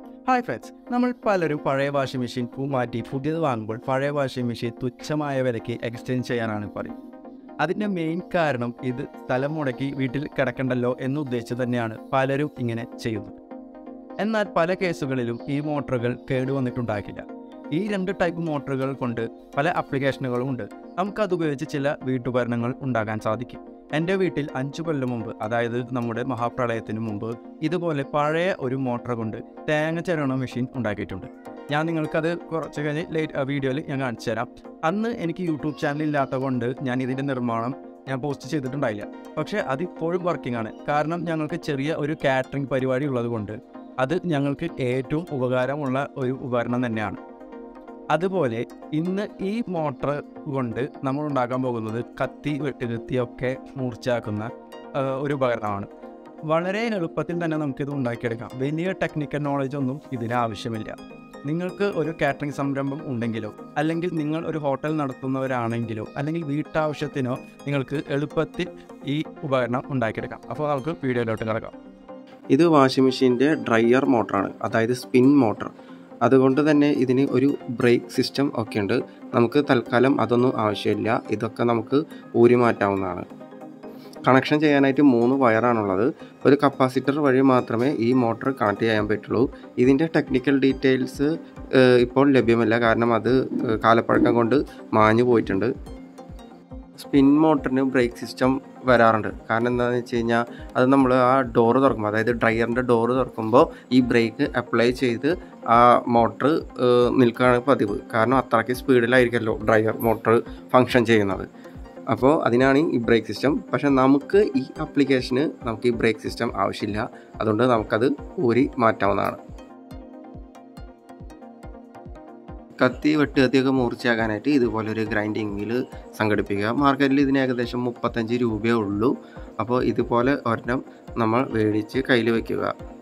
hi friends നമ്മൾ പലരും പഴയ വാഷിംഗ് മെഷീൻ മാറ്റി പുതിയത് വാങ്ങുമ്പോൾ പഴയ വാഷിംഗ് മെഷീൻ തുച്ഛമായ വിലയ്ക്ക് എക്സ്ചേഞ്ച് ചെയ്യാനാണ് പറയും അതിൻ്റെ മെയിൻ കാരണം ഇത് സ്ഥലം മുടക്കി വീട്ടിൽ കിടക്കണ്ടല്ലോ എന്ന് ഉദ്ദേശിച്ച് തന്നെയാണ് പലരും ഇങ്ങനെ ചെയ്യുന്നത് എന്നാൽ പല കേസുകളിലും ഈ മോട്ടറുകൾ കേടുവന്നിട്ടുണ്ടാകില്ല ഈ രണ്ട് ടൈപ്പ് മോട്ടറുകൾ കൊണ്ട് പല ആപ്ലിക്കേഷനുകളും ഉണ്ട് നമുക്കത് ഉപയോഗിച്ച് ചില വീട്ടുപകരണങ്ങൾ ഉണ്ടാക്കാൻ സാധിക്കും എൻ്റെ വീട്ടിൽ അഞ്ചു കൊല്ലം മുമ്പ് അതായത് നമ്മുടെ മഹാപ്രളയത്തിന് മുമ്പ് ഇതുപോലെ പഴയ ഒരു മോട്ടർ കൊണ്ട് തേങ്ങ ചിരവണ മെഷീൻ ഉണ്ടാക്കിയിട്ടുണ്ട് ഞാൻ നിങ്ങൾക്കത് കുറച്ച് കഴിഞ്ഞ് ലേറ്റ് വീഡിയോയിൽ ഞാൻ കാണിച്ചു തരാം അന്ന് എനിക്ക് യൂട്യൂബ് ചാനൽ ഇല്ലാത്ത കൊണ്ട് ഞാൻ ഇതിൻ്റെ നിർമ്മാണം ഞാൻ പോസ്റ്റ് ചെയ്തിട്ടുണ്ടായില്ല പക്ഷേ അതിപ്പോഴും വർക്കിംഗ് ആണ് കാരണം ഞങ്ങൾക്ക് ചെറിയ ഒരു കാറ്ററിംഗ് പരിപാടി ഉള്ളത് കൊണ്ട് അത് ഞങ്ങൾക്ക് ഏറ്റവും ഉപകാരമുള്ള ഒരു ഉപകരണം തന്നെയാണ് അതുപോലെ ഇന്ന് ഈ മോട്ടർ കൊണ്ട് നമ്മൾ ഉണ്ടാക്കാൻ പോകുന്നത് കത്തി വെട്ടുകത്തിയൊക്കെ മൂർച്ചയാക്കുന്ന ആ, ഒരു ഉപകരണമാണ് വളരെ എളുപ്പത്തിൽ തന്നെ നമുക്കിത് ഉണ്ടാക്കിയെടുക്കാം വലിയ ടെക്നിക്കൽ നോളജ് ഒന്നും ഇതിന് ആവശ്യമില്ല നിങ്ങൾക്ക് ഒരു കാറ്ററിംഗ് സംരംഭം ഉണ്ടെങ്കിലോ അല്ലെങ്കിൽ നിങ്ങൾ ഒരു ഹോട്ടൽ നടത്തുന്നവരാണെങ്കിലോ അല്ലെങ്കിൽ വീട്ടാവശ്യത്തിനോ നിങ്ങൾക്ക് എളുപ്പത്തിൽ ഈ ഉപകരണം ഉണ്ടാക്കിയെടുക്കാം അപ്പോൾ നമുക്ക് വീഡിയോയിലോട്ട് കിടക്കാം ഇത് വാഷിംഗ് മെഷീൻ്റെ ഡ്രയർ മോട്ടറാണ് അതായത് സ്പിൻ മോട്ടർ അതുകൊണ്ട് തന്നെ ഇതിന് ഒരു ബ്രേക്ക് സിസ്റ്റം ഒക്കെ ഉണ്ട് നമുക്ക് തൽക്കാലം അതൊന്നും ആവശ്യമില്ല ഇതൊക്കെ നമുക്ക് ഊരി മാറ്റാവുന്നതാണ് കണക്ഷൻ ചെയ്യാനായിട്ട് മൂന്ന് വയറാണുള്ളത് ഒരു കപ്പാസിറ്റർ വഴി മാത്രമേ ഈ മോട്ടർ കണക്ട് ചെയ്യാൻ പറ്റുള്ളൂ ഇതിൻ്റെ ടെക്നിക്കൽ ഡീറ്റെയിൽസ് ഇപ്പോൾ ലഭ്യമല്ല കാരണം അത് ഏഹ്, കാലപ്പഴക്കം കൊണ്ട് മാഞ്ഞു പോയിട്ടുണ്ട് സ്പിൻ മോട്ടറിന് ബ്രേക്ക് സിസ്റ്റം വരാറുണ്ട് കാരണം എന്താണെന്ന് വെച്ച് കഴിഞ്ഞാൽ അത് നമ്മൾ ആ ഡോറ് തുറക്കുമ്പോൾ അതായത് ഡ്രയറിൻ്റെ ഡോറ് തുറക്കുമ്പോൾ ഈ ബ്രേക്ക് അപ്ലൈ ചെയ്ത് ആ മോട്ടർ നിൽക്കുകയാണ് പതിവ് കാരണം അത്രയ്ക്ക് സ്പീഡിലായിരിക്കുമല്ലോ ഡ്രയർ മോട്ടർ ഫങ്ഷൻ ചെയ്യുന്നത് അപ്പോൾ അതിനാണ് ഈ ബ്രേക്ക് സിസ്റ്റം പക്ഷേ നമുക്ക് ഈ ആപ്ലിക്കേഷന് നമുക്ക് ഈ ബ്രേക്ക് സിസ്റ്റം ആവശ്യമില്ല അതുകൊണ്ട് നമുക്കത് ഊരി മാറ്റാവുന്നതാണ് കത്തി വെട്ടുകത്തിയൊക്കെ മൂർച്ചയാകാനായിട്ട് ഇതുപോലെ ഒരു ഗ്രൈൻഡിങ് വീല് സംഘടിപ്പിക്കുക മാർക്കറ്റിൽ ഇതിന് ഏകദേശം മുപ്പത്തഞ്ച് രൂപയേ ഉള്ളൂ അപ്പോൾ ഇതുപോലെ ഒരെണ്ണം നമ്മൾ മേടിച്ച് കയ്യിൽ വെക്കുക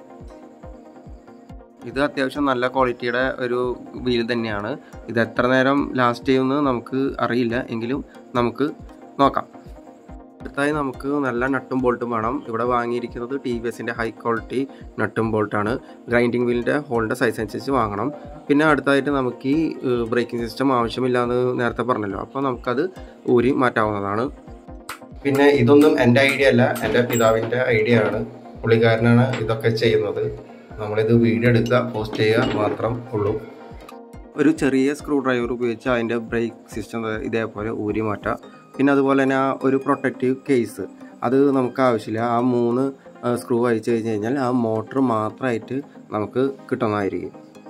ഇത് അത്യാവശ്യം നല്ല ക്വാളിറ്റിയുടെ ഒരു വീൽ തന്നെയാണ് ഇത് എത്ര നേരം ലാസ്റ്റ് ചെയ്യുമെന്ന് നമുക്ക് അറിയില്ല എങ്കിലും നമുക്ക് നോക്കാം അടുത്തായി നമുക്ക് നല്ല നട്ടും ബോൾട്ടും വേണം ഇവിടെ വാങ്ങിയിരിക്കുന്നത് ടി വി എസിൻ്റെ ഹൈ ക്വാളിറ്റി നട്ടും ബോൾട്ടാണ് ഗ്രൈൻഡിങ് വീലിൻ്റെ ഹോളിൻ്റെ സൈസ് അനുസരിച്ച് വാങ്ങണം പിന്നെ അടുത്തായിട്ട് നമുക്ക് ഈ ബ്രേക്കിംഗ് സിസ്റ്റം ആവശ്യമില്ല എന്ന് നേരത്തെ പറഞ്ഞല്ലോ അപ്പോൾ നമുക്കത് ഊരി മാറ്റാവുന്നതാണ് പിന്നെ ഇതൊന്നും എൻ്റെ ഐഡിയ അല്ല എൻ്റെ പിതാവിൻ്റെ ഐഡിയ ആണ് പുള്ളിക്കാരനാണ് ഇതൊക്കെ ചെയ്യുന്നത് നമ്മളിത് വീഡിയോ എടുക്കുക പോസ്റ്റ് ചെയ്യുക മാത്രം ഉള്ളൂ ഒരു ചെറിയ സ്ക്രൂ ഡ്രൈവർ ഉപയോഗിച്ച് അതിൻ്റെ ബ്രേക്ക് സിസ്റ്റം ഇതേപോലെ ഊരി മാറ്റാം പിന്നെ അതുപോലെ തന്നെ ആ ഒരു പ്രൊട്ടക്റ്റീവ് കേസ് അത് നമുക്ക് ആവശ്യമില്ല ആ മൂന്ന് സ്ക്രൂ അയച്ചു കഴിഞ്ഞ് കഴിഞ്ഞാൽ ആ മോട്ടർ മാത്രമായിട്ട് നമുക്ക് കിട്ടുന്നതായിരിക്കും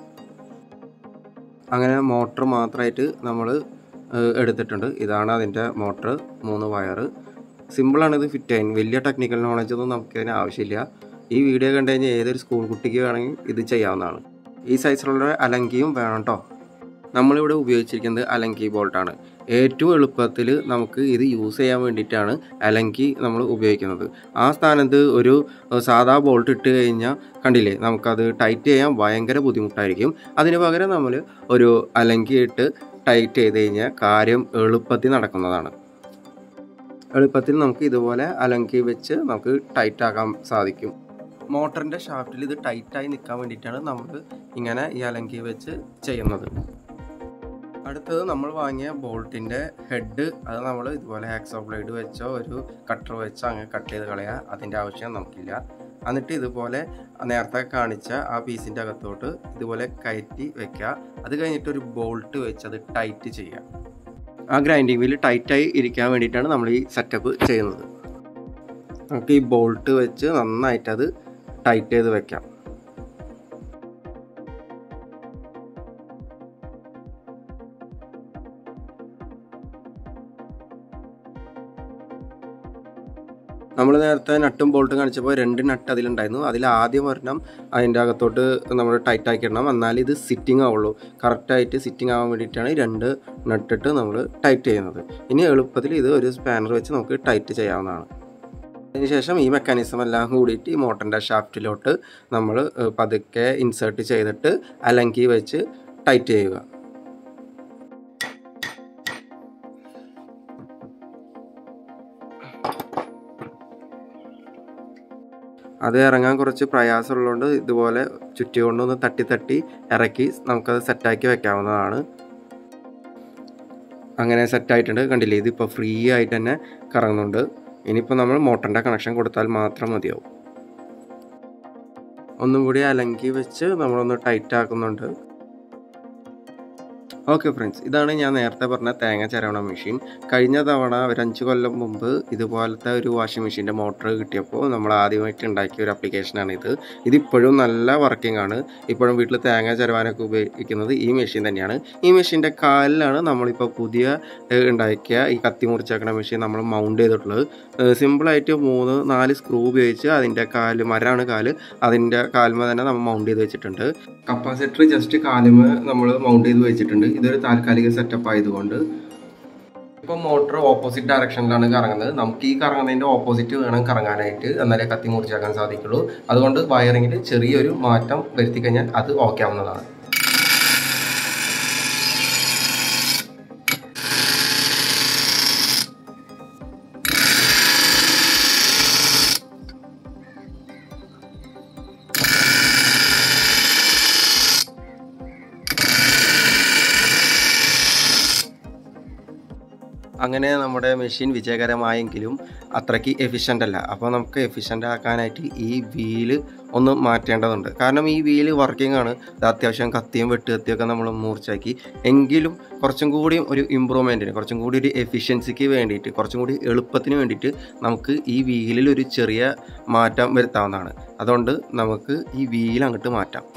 അങ്ങനെ മോട്ടർ മാത്രമായിട്ട് നമ്മൾ എടുത്തിട്ടുണ്ട് ഇതാണ് അതിൻ്റെ മോട്ടർ മൂന്ന് വയറ് സിമ്പിളാണ് ഇത് ഫിറ്റ് ചെയ്യാൻ വലിയ ടെക്നിക്കൽ നോളജ് ഒന്നും നമുക്കതിന് ആവശ്യമില്ല ഈ വീഡിയോ കണ്ടു കഴിഞ്ഞാൽ ഏതൊരു സ്കൂൾ കുട്ടിക്ക് വേണമെങ്കിൽ ഇത് ചെയ്യാവുന്നതാണ് ഈ സൈസിലുള്ള അലങ്കിയും വേണം കേട്ടോ നമ്മളിവിടെ ഉപയോഗിച്ചിരിക്കുന്നത് അലങ്കി ബോൾട്ടാണ് ഏറ്റവും എളുപ്പത്തിൽ നമുക്ക് ഇത് യൂസ് ചെയ്യാൻ വേണ്ടിയിട്ടാണ് അലങ്കി നമ്മൾ ഉപയോഗിക്കുന്നത് ആ സ്ഥാനത്ത് ഒരു ഏഹ്, സാധാ ബോൾട്ട് ഇട്ട് കഴിഞ്ഞാൽ കണ്ടില്ലേ നമുക്കത് ടൈറ്റ് ചെയ്യാൻ ഭയങ്കര ബുദ്ധിമുട്ടായിരിക്കും അതിന് പകരം നമ്മൾ ഒരു അലങ്കി ഇട്ട് ടൈറ്റ് ചെയ്ത് കഴിഞ്ഞാൽ കാര്യം എളുപ്പത്തിൽ നടക്കുന്നതാണ് എളുപ്പത്തിൽ നമുക്ക് ഇതുപോലെ അലങ്കി വെച്ച് നമുക്ക് ടൈറ്റ് ആക്കാൻ സാധിക്കും മോട്ടറിൻ്റെ ഷാഫ്റ്റിൽ ഇത് ടൈറ്റായി നിൽക്കാൻ വേണ്ടിയിട്ടാണ് നമ്മൾ ഇങ്ങനെ ഈ അലങ്കി വെച്ച് ചെയ്യുന്നത് അടുത്തത് നമ്മൾ വാങ്ങിയ ബോൾട്ടിൻ്റെ ഹെഡ് അത് നമ്മൾ ഇതുപോലെ ഹാക്സോ ബ്ലേഡ് വെച്ചോ ഒരു കട്ടർ വെച്ചോ അങ്ങനെ കട്ട് ചെയ്ത് കളയുക അതിൻ്റെ ആവശ്യം നമുക്കില്ല എന്നിട്ട് ഇതുപോലെ നേരത്തെ കാണിച്ച ആ പീസിൻ്റെ അകത്തോട്ട് ഇതുപോലെ കയറ്റി വെക്കുക അത് കഴിഞ്ഞിട്ട് ഒരു ബോൾട്ട് വെച്ച് അത് ടൈറ്റ് ചെയ്യുക ആ ഗ്രൈൻഡിങ് വീല് ടൈറ്റായി ഇരിക്കാൻ വേണ്ടിയിട്ടാണ് നമ്മൾ ഈ സെറ്റപ്പ് ചെയ്യുന്നത് നമുക്ക് ഈ ബോൾട്ട് വെച്ച് നന്നായിട്ട് അത് ടൈറ്റ് ചെയ്ത് വെക്കാം നമ്മൾ നേരത്തെ നട്ടും ബോൾട്ടും കാണിച്ചപ്പോൾ രണ്ട് നട്ട് അതിലുണ്ടായിരുന്നു അതിൽ ആദ്യം ഒരെണ്ണം അതിൻ്റെ അകത്തോട്ട് നമ്മൾ ടൈറ്റ് ആക്കിയിടണം എന്നാൽ ഇത് സിറ്റിംഗ് ആവുള്ളൂ കറക്റ്റായിട്ട് സിറ്റിംഗ് ആവാൻ വേണ്ടിയിട്ടാണ് ഈ രണ്ട് നട്ടിട്ട് നമ്മൾ ടൈറ്റ് ചെയ്യുന്നത് ഇനി എളുപ്പത്തിൽ ഇത് ഒരു സ്പാനർ വെച്ച് നമുക്ക് ടൈറ്റ് ചെയ്യാവുന്നതാണ് അതിനുശേഷം ഈ മെക്കാനിസം എല്ലാം കൂടിയിട്ട് ഈ മോട്ടറിൻ്റെ ഷാഫ്റ്റിലോട്ട് നമ്മൾ ഏഹ്, പതുക്കെ ഇൻസേർട്ട് ചെയ്തിട്ട് അലങ്കി വെച്ച് ടൈറ്റ് ചെയ്യുക അത് ഇറങ്ങാൻ കുറച്ച് പ്രയാസമുള്ളതുകൊണ്ട് ഇതുപോലെ ചുറ്റി കൊണ്ടൊന്ന് തട്ടി തട്ടി ഇറക്കി നമുക്കത് സെറ്റാക്കി വെക്കാവുന്നതാണ് അങ്ങനെ സെറ്റായിട്ടുണ്ട് കണ്ടില്ലേ ഇതിപ്പോൾ ഫ്രീ ആയിട്ട് തന്നെ കറങ്ങുന്നുണ്ട് ഇനിയിപ്പോൾ നമ്മൾ മോട്ടറിൻ്റെ കണക്ഷൻ കൊടുത്താൽ മാത്രം മതിയാവും ഒന്നും കൂടി അലങ്കി വെച്ച് നമ്മളൊന്ന് ടൈറ്റ് ആക്കുന്നുണ്ട് ഓക്കെ ഫ്രണ്ട്സ് ഇതാണ് ഞാൻ നേരത്തെ പറഞ്ഞ തേങ്ങ ചിരവണ മെഷീൻ കഴിഞ്ഞ തവണ ഒരു അഞ്ച് കൊല്ലം മുമ്പ് ഇതുപോലത്തെ ഒരു വാഷിംഗ് മെഷീൻ്റെ മോട്ടർ കിട്ടിയപ്പോൾ നമ്മൾ ആദ്യമായിട്ട് ഉണ്ടാക്കിയ ഒരു ആപ്ലിക്കേഷനാണ് ഇത് ഇതിപ്പോഴും നല്ല വർക്കിംഗ് ആണ് ഇപ്പോഴും വീട്ടിൽ തേങ്ങ ചിരവാനൊക്കെ ഉപയോഗിക്കുന്നത് ഈ മെഷീൻ തന്നെയാണ് ഈ മെഷീൻ്റെ കാലിലാണ് നമ്മളിപ്പോൾ പുതിയ ഏഹ്, ഉണ്ടാക്കിയ ഈ കത്തി മുറിച്ചാക്കണ മെഷീൻ നമ്മൾ മൗണ്ട് ചെയ്തിട്ടുള്ളത് ഏഹ്, സിമ്പിളായിട്ട് മൂന്ന് നാല് സ്ക്രൂ ഉപയോഗിച്ച് അതിൻ്റെ കാല് മരമാണ് കാല് അതിൻ്റെ കാൽമ തന്നെ നമ്മൾ മൗണ്ട് ചെയ്ത് വെച്ചിട്ടുണ്ട് കപ്പാസിറ്റർ ജസ്റ്റ് കാലുമ നമ്മൾ മൗണ്ട് ചെയ്ത് വെച്ചിട്ടുണ്ട് ഇതൊരു താൽക്കാലിക സെറ്റപ്പ് ആയതുകൊണ്ട് ഇപ്പോൾ മോട്ടർ ഓപ്പോസിറ്റ് ഡയറക്ഷനിലാണ് കറങ്ങുന്നത് നമുക്ക് ഈ കറങ്ങുന്നതിൻ്റെ ഓപ്പോസിറ്റ് വേണം കറങ്ങാനായിട്ട് എന്നാലേ കത്തി മുറിച്ചാക്കാൻ സാധിക്കുള്ളൂ അതുകൊണ്ട് വയറിങ്ങിൽ ചെറിയൊരു മാറ്റം വരുത്തി കഴിഞ്ഞാൽ അത് ഓക്കെ ആവുന്നതാണ് അങ്ങനെ നമ്മുടെ മെഷീൻ വിജയകരമായെങ്കിലും അത്രയ്ക്ക് എഫിഷ്യൻ്റ് അല്ല അപ്പോൾ നമുക്ക് എഫിഷ്യൻ്റ് ആക്കാനായിട്ട് ഈ വീല് ഒന്ന് മാറ്റേണ്ടതുണ്ട് കാരണം ഈ വീല് വർക്കിംഗ് ആണ് ഇത് അത്യാവശ്യം കത്തിയും വെട്ടുകത്തിയൊക്കെ നമ്മൾ മൂർച്ചാക്കി എങ്കിലും കുറച്ചും കൂടി ഒരു ഇമ്പ്രൂവ്മെൻറ്റിന് കുറച്ചും കൂടി ഒരു എഫിഷ്യൻസിക്ക് വേണ്ടിയിട്ട് കുറച്ചും കൂടി എളുപ്പത്തിന് വേണ്ടിയിട്ട് നമുക്ക് ഈ വീലിൽ ഒരു ചെറിയ മാറ്റം വരുത്താവുന്നതാണ് അതുകൊണ്ട് നമുക്ക് ഈ വീൽ അങ്ങോട്ട് മാറ്റാം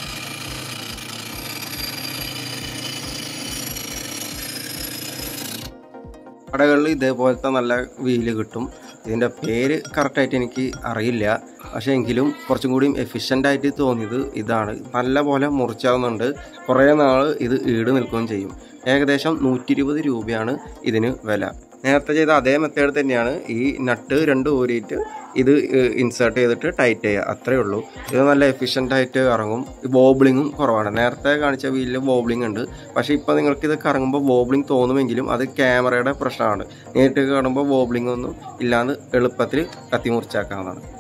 കടകളിൽ ഇതേപോലത്തെ നല്ല വീല് കിട്ടും ഇതിൻ്റെ പേര് കറക്റ്റായിട്ട് എനിക്ക് അറിയില്ല പക്ഷേ എങ്കിലും കുറച്ചും കൂടിയും എഫിഷ്യൻ്റ് ആയിട്ട് തോന്നിയത് ഇതാണ് നല്ല പോലെ മുറിച്ചാവുന്നുണ്ട് കുറേ നാൾ ഇത് ഈട് നിൽക്കുകയും ചെയ്യും ഏകദേശം നൂറ്റി ഇരുപത് രൂപയാണ് ഇതിന് വില നേരത്തെ ചെയ്ത അതേ മെത്തേഡ് തന്നെയാണ് ഈ നട്ട് രണ്ട് ഊരിയിട്ട് ഇത് ഇൻസേർട്ട് ചെയ്തിട്ട് ടൈറ്റ് ചെയ്യുക അത്രയേ ഉള്ളൂ ഇത് നല്ല എഫിഷ്യൻ്റ് ആയിട്ട് ഇറങ്ങും ബോബ്ലിങ്ങും കുറവാണ് നേരത്തെ കാണിച്ച വീലിൽ ബോബ്ലിംഗ് ഉണ്ട് പക്ഷേ ഇപ്പോൾ നിങ്ങൾക്ക് ഇത് കറങ്ങുമ്പോൾ ബോബ്ലിംഗ് തോന്നുമെങ്കിലും അത് ക്യാമറയുടെ പ്രശ്നമാണ് നേരിട്ട് കാണുമ്പോൾ ബോബ്ലിംഗ് ഒന്നും ഇല്ലാന്ന് എളുപ്പത്തിൽ കത്തിമുറിച്ചാക്കാവുന്നതാണ്